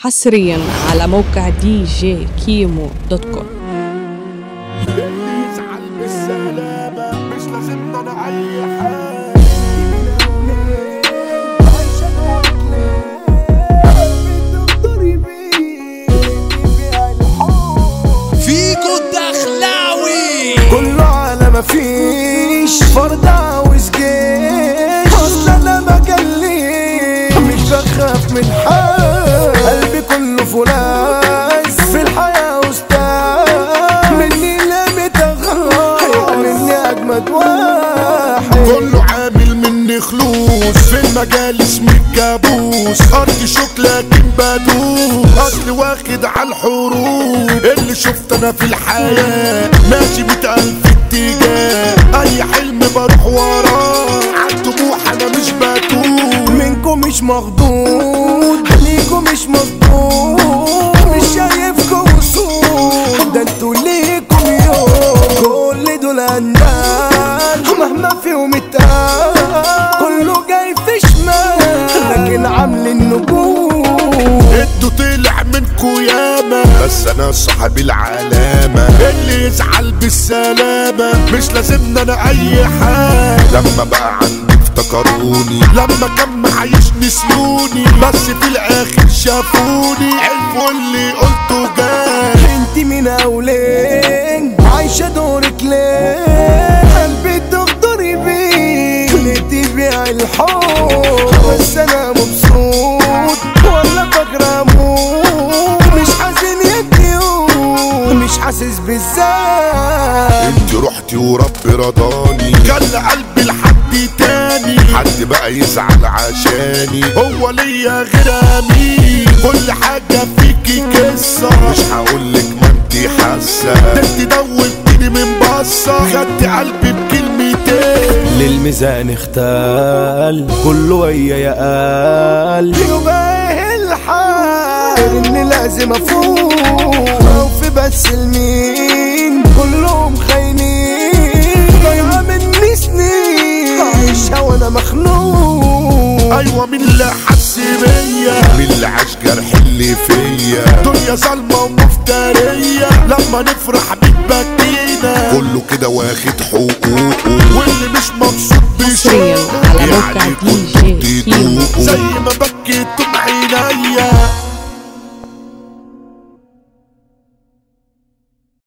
حصريا على موقع دي جي كيمو دوت كوم اللي يزعل بالسلامة مش لازم انا اي حاجة فيكو الدخلاوي كله على ما فيش فرد عاوز جيش اصل انا ما جليش مش بخاف من حد قلبي كله فولاذ في الحياة استاذ مني لا متغير مني اجمد واحد كله عامل مني خلوص في المجال اسمي الكابوس ارض شوك لكن بدوس اصل واخد على الحروب اللي شفت انا في الحياة ماشي مئة الف اتجاه اي حلم بروح وراه عالطموح انا مش بتوه منكم مش مخضوض ليكم مش مظبوط مش شايفكم وصول ده انتوا ليكم يوم كل دول اندال مهما فيهم اتقال كله جاي في شمال لكن عامل النجوم انتوا طلع منكوا ياما بس انا صاحب العلامة اللي يزعل بالسلامة مش لازمنا انا اي حاجة لما بقى عندي افتكروني لما كان معايش نسيوني بس في الاخر شافوني عرفوا اللي قلته جاي انت من اولين عايشة دورك ليه قلبي تغدري بيه ليه تبيع الحب بس انا مبسوط ولا فاكرة اموت مش حزين يا كيوت مش حاسس بالذات انت رحتي وربي رضاني خلى قلبي لحد تاني حد بقى يزعل عشاني هو ليا غير امين كل حاجة فيكي قصة مش هقولك ما انتي حاسة ده انت دوبتني من بصة خدت قلبي بكلمتين للميزان اختال كله ويا يا قال يبقى الحال اني لازم افوق او في بس المين كلهم خاينين ضايعة مني سنين عايشة وانا مخنوق ايوه مين اللي حس بيا مين اللي عاش جرح اللي فيا دنيا ظالمة ومفترية لما نفرح بتبكينا كله كده واخد حقوقه واللي مش مبسوط حصرياً على موقع يعني دي كنتوا جي كيمو بتدوقوا. زي ما بكيتم عينيا